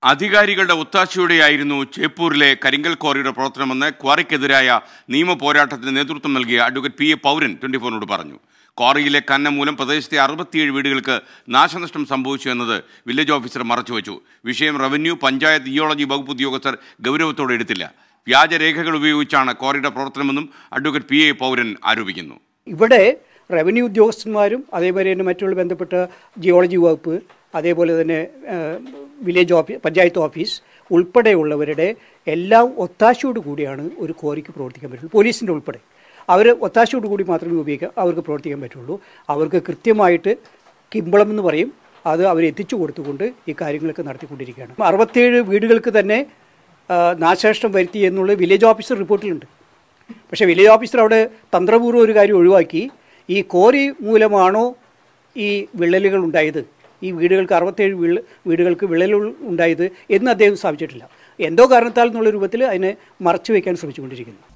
അധികാരികളുടെ ഒത്താശയോടെയായിരുന്നു ചേപ്പൂരിലെ കരിങ്കൽ ക്വാറിയുടെ പ്രവർത്തനമെന്ന് ക്വാറിക്കെതിരായ നിയമ പോരാട്ടത്തിന് നേതൃത്വം നൽകിയ advocate P A Pouran twenty ഫോറിനോട് പറഞ്ഞു ക്വാറിയിലെ കന്നം മൂലം പ്രദേശത്തെ അറുപത്തിയേഴ് വീടുകൾക്ക് നാശനഷ്ടം സംഭവിച്ചു എന്നത് വില്ലേജ് ഓഫീസർ മറച്ചുവെച്ചു വിഷയം റവന്യൂ പഞ്ചായത്ത് ഇയോളജി വകുപ്പ് ഉദ്യോഗസ്ഥർ ഗൗരവത്തോടെ എടുത്തില്ല വ്യാജരേഖകൾ ഉപയോഗിച്ചാണ് ക്വാറിയുടെ പ്രവർത്തനമെന്നും അഡ്വക്കേറ്റ് പി എ പൗരൻ ആരോപിക്കുന്നു ഇവിടെ റവന്യൂ ഉദ്യോഗസ്ഥന്മാരും അതേപോലെ തന്നെ മറ്റുള്ള ബന്ധപ്പെട്ട ജിയോളജി വകുപ്പ് അതേപോലെ തന്നെ ആ, വില്ലേജ് ഓഫീസ് പഞ്ചായത്ത് ഓഫീസ് ഉൾപ്പെടെയുള്ളവരുടെ എല്ലാം ഒത്താശയോട് കൂടിയാണ് ഒരു കോറിക്ക് പ്രവർത്തിക്കാൻ പറ്റുള്ളൂ പോലീസിൻ്റെ ഉൾപ്പെടെ അവർ ഒത്താശയോട് കൂടി മാത്രമേ ഉപയോഗിക്കാൻ അവർക്ക് പ്രവർത്തിക്കാൻ പറ്റുള്ളൂ അവർക്ക് കൃത്യമായിട്ട് കിമ്പളം എന്ന് പറയും അത് അവർ എത്തിച്ചു കൊടുത്തുകൊണ്ട് ഈ കാര്യങ്ങളൊക്കെ നടത്തിക്കൊണ്ടിരിക്കുകയാണ് അറുപത്തേഴ് വീടുകൾക്ക് തന്നെ ആ, നാശനഷ്ടം വരുത്തി എന്നുള്ളത് വില്ലേജ് ഓഫീസർ റിപ്പോർട്ടിലുണ്ട് പക്ഷേ വില്ലേജ് ഓഫീസർ അവിടെ തന്ത്രപൂർവ്വം ഒരു കാര്യം ഒഴിവാക്കി ഈ കോരി മൂലമാണോ ഈ വിള്ളലുകൾ ഉണ്ടായത് ഈ വീടുകൾക്ക് അറുപത്തേഴ് വീട് വീടുകൾക്ക് വിള്ളലുകൾ ഉണ്ടായത് എന്ന് അദ്ദേഹം സ്ഥാപിച്ചിട്ടില്ല എന്തോ കാരണത്താൽ എന്നുള്ള രൂപത്തിൽ അതിനെ മറച്ചു വയ്ക്കാൻ ശ്രമിച്ചുകൊണ്ടിരിക്കുന്നു